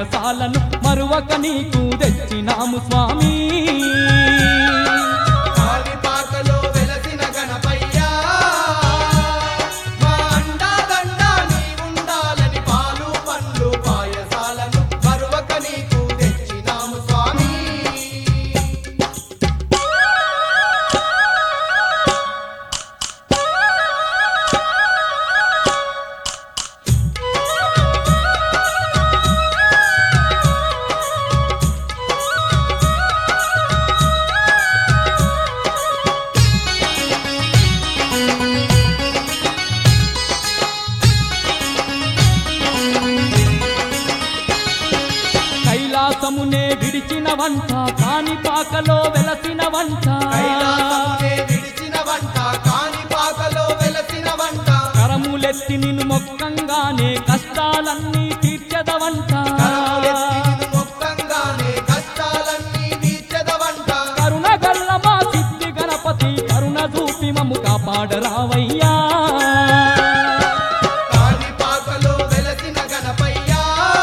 పాయసాలను మరువక నీకు తెచ్చినాము స్వామి కాణిపాకలో వెలసిన గణపయ్యా మా అండాదండ నీవుండాలని పాలు పండ్లు పాయసాలను మరువక నీకు తెచ్చినాము స్వామి కైలాసమునే విడిచిన వంట కాణిపాకలో వెలసిన వంట కైలాసమునే విడిచిన వంట కాణిపాకలో వెలసిన వంట కరములెత్తి నిన్ను మొక్కంగానే కష్టాలన్నీ తీర్చదవంట కరములెత్తి నిన్ను మొక్కంగానే కష్టాలన్నీ తీర్చెదవంట కరుణ గల్ల మా సిద్ధి గణపతి కరుణ చూపి మమ్ము కాపాడరావయ్యా కాణిపాకలో వెలసిన గణపయ్యా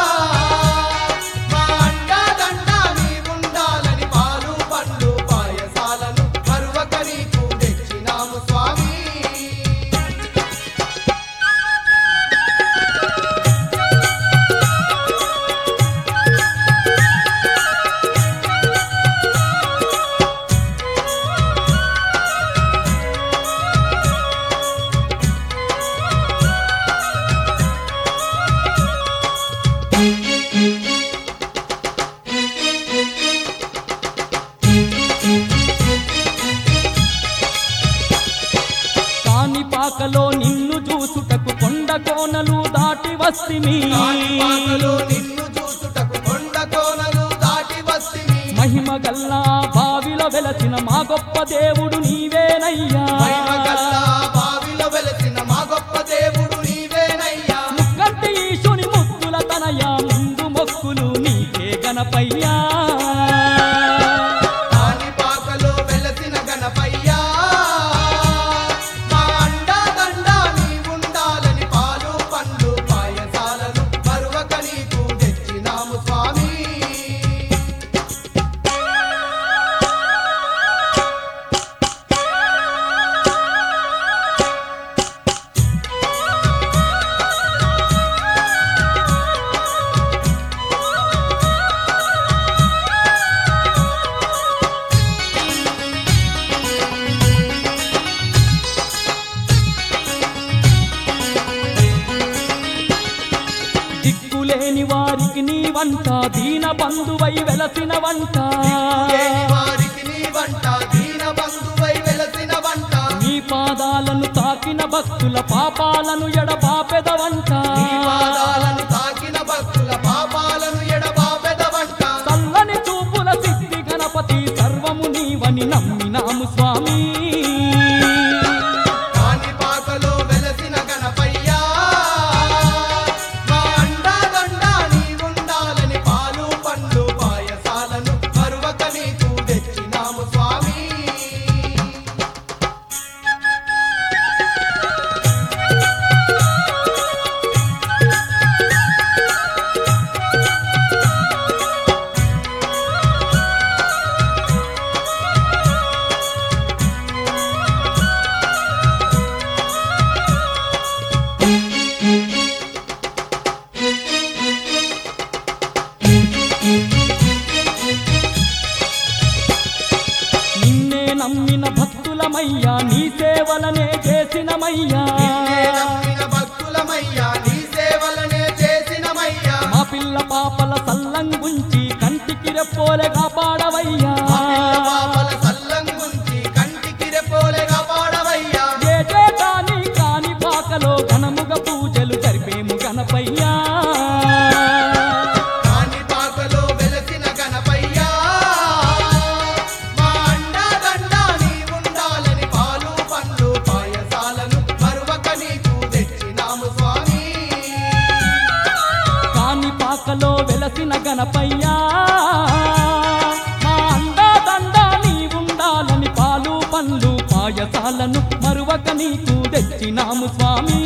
మా అండాదండ నీవుండాలని పాలు పండ్లు పాయసాలను మరువక నీకు తెచ్చినాము స్వామి కాణిపాకలో నిన్ను చూసుటకు కొండ కోనలు దాటి వస్తిమి కాణిపాకలో నిన్ను చూసుటకు కొండ కోనలు దాటి వస్తిమి మహిమ గల్లా బావిలో వెలసిన మా గొప్ప దేవుడు నీవేనయ్యా మహిమగల్లా బావిలో వెలసిన మా గొప్ప దేవుడు నీవేనయ్యా ముక్కంటి ఈశుని ముక్కుల తనయ ముందు మొక్కులు నీకే గణపయ్యా కాణిపాకలో వెలసిన గణపయ్యా మా అండాదండ నీవుండాలని పాలు పండ్లు పాయసాలను మరువక నీకు తెచ్చినాము స్వామి దిక్కులేని వారికి నీ వంట దీన బంధువై వెలసిన వంట లేని వారికి నీ వంట దీన బంధువై వెలసిన వంట నీ పాదాలను తాకిన భక్తుల పాపాలను ఎడబాపెద వంట నీ పాదాలను తాకిన భక్తుల పాపాలను ఎడబాపెద వంట చల్లని చూపుల సిద్ధి గణపతి సర్వము నీవని నమ్మినాము స్వామి కాణిపాకలో వెలసిన గణపయ్యా మా అండాదండ నీవుండాలని పాలు పండ్లు పాయసాలను మరువక నీకు తెచ్చినాము స్వామి నిన్నే నమ్మిన భక్తులమయ్యా నీ సేవలనే చేసినమయ్యా నిన్నే నమ్మిన భక్తులమయ్యా నీ సేవలనే చేసినమయ్యా మా పిల్ల పాపల సల్లంగుంచి కంటికి రెప్పోలే కాపాడవయ్యా మా పిల్ల పాపల సల్లంగుంచి కంటికి రెప్పోలెగా పాడవయ్యా ఏ చేతాని కాని పాకలో ఘనముగ పూజలు జరిపేము గణపయ్యా కాణిపాకలో వెలసిన గణపయ్యా మా అండాదండ నీవుండాలని పాలు పండ్లు పాయసాలను మరువక నీకు తెచ్చినాము స్వామి కాని పాకలో వెలసిన గణపయ్యా మా అండాదండ నీవుండాలని పాలు పండ్లు పాయసాలను మరువక నీకు తెచ్చినాము స్వామి